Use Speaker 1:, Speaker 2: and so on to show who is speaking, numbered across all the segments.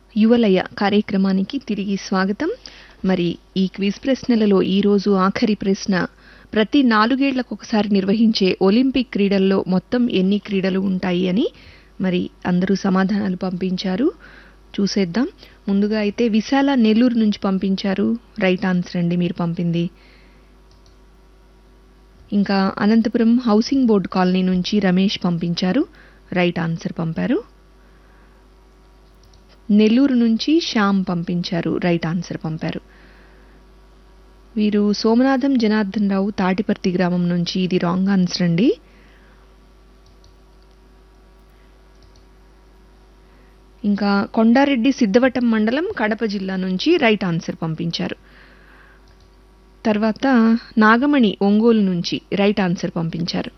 Speaker 1: యువలయ కార్యక్రమానికి తిరిగి స్వాగతం మరి ఈ క్విజ్ ప్రశ్నలలో ఈరోజు ఆఖరి ప్రశ్న ప్రతి నాలుగేళ్లకు ఒకసారి నిర్వహించే ఒలింపిక్ క్రీడల్లో మొత్తం ఎన్ని క్రీడలు ఉంటాయి అని మరి అందరూ సమాధానాలు పంపించారు చూసేద్దాం ముందుగా అయితే విశాల నెల్లూరు నుంచి పంపించారు రైట్ ఆన్సర్ అండి మీరు పంపింది ఇంకా అనంతపురం హౌసింగ్ బోర్డు కాలనీ నుంచి రమేష్ పంపించారు రైట్ ఆన్సర్ పంపారు నెల్లూరు నుంచి శ్యామ్ పంపించారు రైట్ ఆన్సర్ పంపారు వీరు సోమనాథం జనార్దన్ రావు తాటిపర్తి గ్రామం నుంచి ఇది రాంగ్ ఆన్సర్ అండి ఇంకా కొండారెడ్డి సిద్ధవటం మండలం కడప జిల్లా నుంచి రైట్ ఆన్సర్ పంపించారు తర్వాత నాగమణి ఒంగోలు నుంచి రైట్ ఆన్సర్ పంపించారు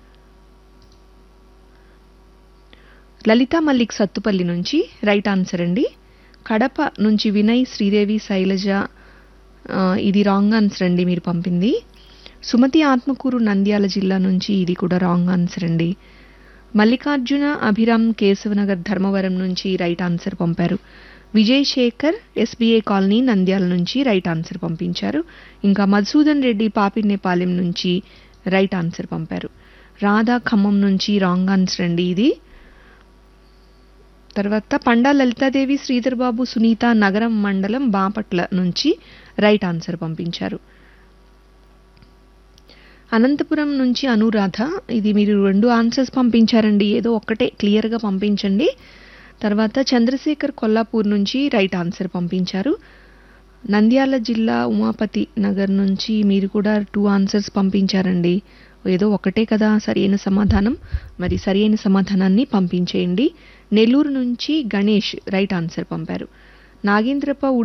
Speaker 1: లలితా మల్లిక్ సత్తుపల్లి నుంచి రైట్ ఆన్సర్ అండి కడప నుంచి వినయ్ శ్రీదేవి శైలజ ఆ, ఇది రాంగ్ ఆన్సర్ అండి మీరు పంపింది సుమతి ఆత్మకూరు నంద్యాల జిల్లా నుంచి ఇది కూడా రాంగ్ ఆన్సర్ అండి మల్లికార్జున అభిరామ్ కేశవనగర్ ధర్మవరం నుంచి రైట్ ఆన్సర్ పంపారు విజయ్ శేఖర్ ఎస్బీఐ కాలనీ నంద్యాల నుంచి రైట్ ఆన్సర్ పంపించారు ఇంకా మధుసూదన్ రెడ్డి పాపినేపాలెం నుంచి రైట్ ఆన్సర్ పంపారు రాధా ఖమ్మం నుంచి రాంగ్ ఆన్సర్ అండి ఇది తర్వాత పండా లలితాదేవి శ్రీధర్ బాబు సునీత నగరం మండలం బాపట్ల నుంచి రైట్ ఆన్సర్ పంపించారు అనంతపురం నుంచి అనురాధ ఇది మీరు రెండు ఆన్సర్స్ పంపించారండి ఏదో ఒక్కటే క్లియర్గా పంపించండి తర్వాత చంద్రశేఖర్ కొల్లాపూర్ నుంచి రైట్ ఆన్సర్ పంపించారు నంద్యాల జిల్లా ఉమాపతి నగర్ నుంచి మీరు కూడా టూ ఆన్సర్స్ పంపించారండి ఏదో ఒకటే కదా సరైన సమాధానం మరి సరైన సమాధానాన్ని పంపించేయండి నెల్లూరు నుంచి గణేష్ రైట్ ఆన్సర్ పంపారు నాగేంద్రప్ప